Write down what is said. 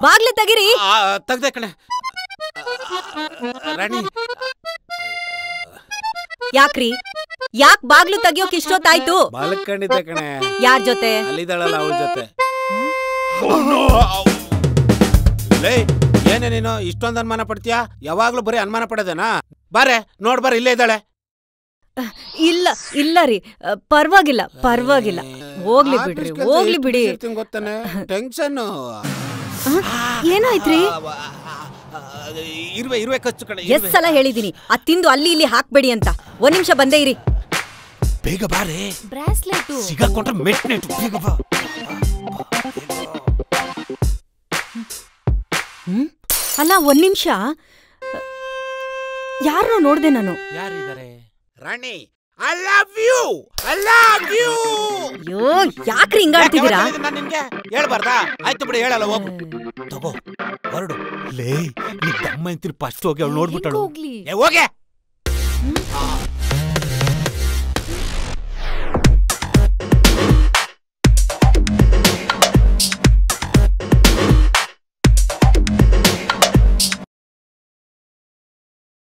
ಬಾಗ್ಲು ತೆಗಿರಿ ಆ, ತೆಗ್ದೆ ಕಣೆ ರಾಣಿ ಯಾಕ್ರಿ ಯಾಕ್ ಬಾಗ್ಲು ತೆಗಿಯೋಕ್ ಇಷ್ಟೊತ್ತಾಯ್ತು ಮಲ್ಕೊಂಡಿದ್ದೆ ಕಣೆ ಯಾರ್ ಜೊತೆ ಅಲ್ಲಿದ್ದಾಳಲ್ಲ ಅವಳ ಜೊತೆ ಲೇ ಏನೇ ನೀನು ಇಷ್ಟೊಂದು ಅನುಮಾನ ಪಡ್ತೀಯಾ ಯಾವಾಗ್ಲೂ ಬರೀ ಅನುಮಾನ ಪಡೋದೇನಾ ಬಾರೆ ನೋಡ್ ಬಾರೆ ಇಲ್ಲೇ ಇದ್ದಾಳೆ ಇಲ್ಲ ಇಲ್ಲ ರೀ ಅ, ಪರ್ವಾಗಿಲ್ಲ ಪರ್ವಾಗಿಲ್ಲ ಹೋಗ್ಲಿ ಬಿಡ್ರಿ ಹೋಗ್ಲಿ ಬಿಡಿ ಗೊತ್ತಾನೆ ಟೆನ್ಷನ್ ಏನಾಯ್ತ್ರಿ ಇರುವೆ ಇರುವೆ ಖರ್ಚು ಕಣೆ ಎಷ್ಟ್ ಸಲ ಹೇಳಿದೀನಿ ಅದ್ ತಿಂದು ಅಲ್ಲಿ ಇಲ್ಲಿ ಹಾಕ್ಬೇಡಿ ಅಂತ ಒಂದ್ ನಿಮಿಷ ಬಂದೇ ಇರಿ ಬೇಗ ಬಾರೆ ಬ್ರಾಸ್ಲೆಟ್ ಸಿಗಾಕೊಂಡ್ರೆ ಮೆಟ್ ನೆಟ್ಟು ಬೇಗ ಬಾ ಹ್ಮ್ ಅಲ್ಲ ಒಂದ್ ನಿಮಿಷ ಯಾರನ್ನೋ ನೋಡ್ದೆ ನಾನು ಯಾರಿದ್ದಾರೆ Rani I love you I love you ಅಯ್ಯೋ ಯಾಕ್ರಿ ಹಿಂಗಾಡ್ತಿದ್ದೀರಾ ನಾನು ನಿನ್ಗೆ ಹೇಳ್ಬಾರ್ದಾ ಆಯ್ತು ಬಿಡಿ ಹೇಳಲ್ಲ ಹೋಗು ತಗೋ ಹೊರಡು ಲೇ ನೀ ದಮ್ಮ ಅಂತೀರಿ ಫಸ್ಟ್ ಹೋಗಿ ಅವಳು ನೋಡ್ಬಿಟ್ಟಳು ಹೋಗ್ಲಿ ಏ ಹೋಗೆ